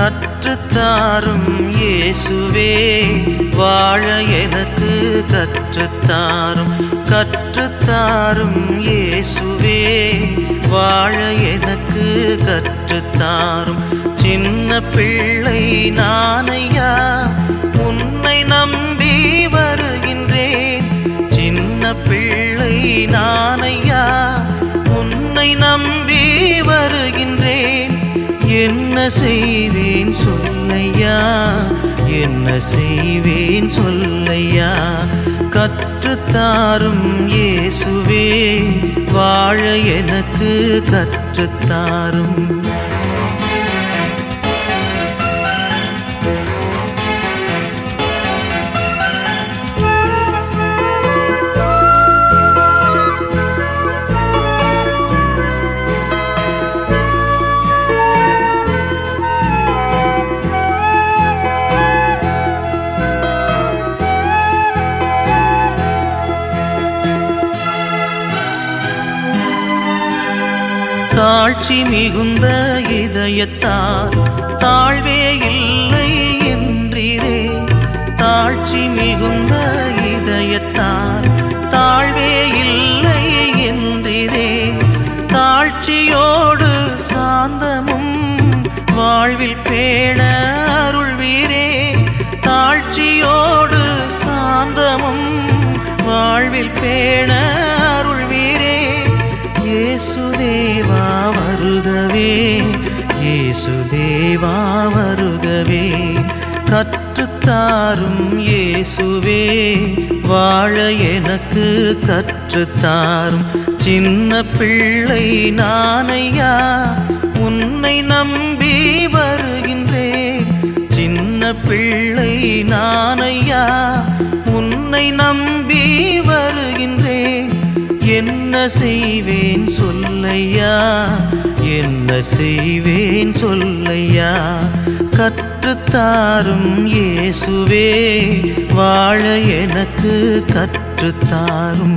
கற்றுத்தாரும் இயேசுவே வாழ எனக்கு கற்றுத்தாரும் கற்றுத்தாரும் இயேசுவே வாழ எனக்கு கற்றுத்தாரும் சின்ன பிள்ளை நானையா உன்னை நம்பி வருகின்றேன் சின்ன பிள்ளை நானையா உன்னை நம்பி வருகின்றேன் என்ன செய்வேன் சொல்லையா என்ன செய்வேன் சொல்லையா கற்றுத்தாரும் இயேசுவே வாழ எனக்கு கற்றுத்தாரும் தாழ்ச்சி மிகுந்த இதயத்தார் தாழ்வே இல்லை என்றீரே தாழ்ச்சி மிகுந்த இதயத்தார் தாழ்வே இல்லை என்றீரே தாழ்ச்சியோடு சாந்தமும் வாழ்வில் பேண அருள்வீரே தாழ்ச்சியோடு சாந்தமும் வாழ்வில் பேண அருள்வீரே இயேசுதேவா வருகவே இயேசுதேவா வருகவே கற்றுத்தாரும் இயேசுவே வாழ எனக்கு கற்றுத்தாரும் சின்ன பிள்ளை நானையா உன்னை நம்பி வருகின்றேன் சின்ன பிள்ளை நானையா உன்னை நம்பி வருகின்றேன் என்ன செய்வேன் சொல்லையா என்ன செய்வேன் சொல்லையா கற்றுத்தாரும் இயேசுவே வாழ எனக்கு கற்றுத்தாரும்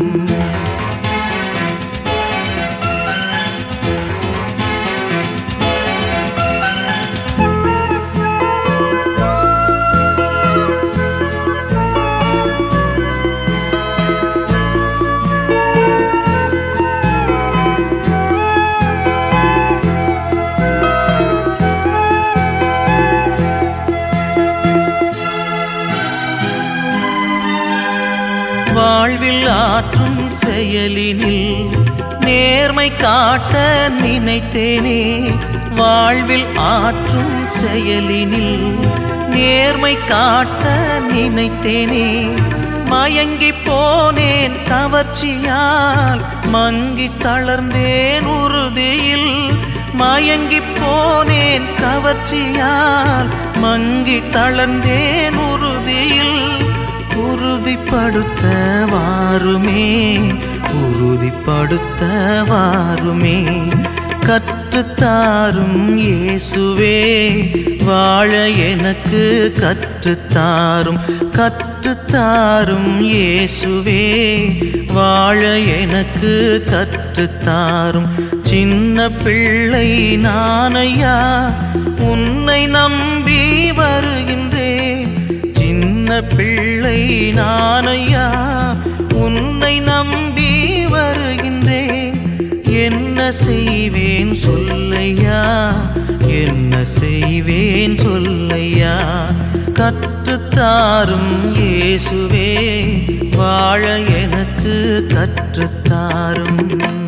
வாழ்வில் ஆற்றும் செயலினில் நேர்மை காட்ட நினைத்தேனே வாழ்வில் ஆற்றும் செயலினில் நேர்மை காட்ட நினைத்தேனே மயங்கி போனேன் கவர்ச்சியால் மங்கி தளர்ந்தேன் உறுதியில் மயங்கி போனேன் கவர்ச்சியால் மங்கி தளர்ந்தேன் உறுதியில் உறுதிப்படுத்த வாருமே உறுதிப்படுத்த வாருமே கற்றுத்தாரும் இயேசுவே வாழ எனக்கு கற்றுத்தாரும் கற்றுத்தாரும் இயேசுவே வாழ எனக்கு கற்றுத்தாரும் சின்ன பிள்ளை நானையா உன்னை நம்பி வருகின்றேன் சின்ன பிள்ளை நானையா உன்னை நம்பி வருகின்றேன் என்ன செய்வேன் சொல்லையா என்ன செய்வேன் சொல்லையா கற்றுத்தாரும் இயேசுவே வாழ எனக்கு கற்றுத்தாரும்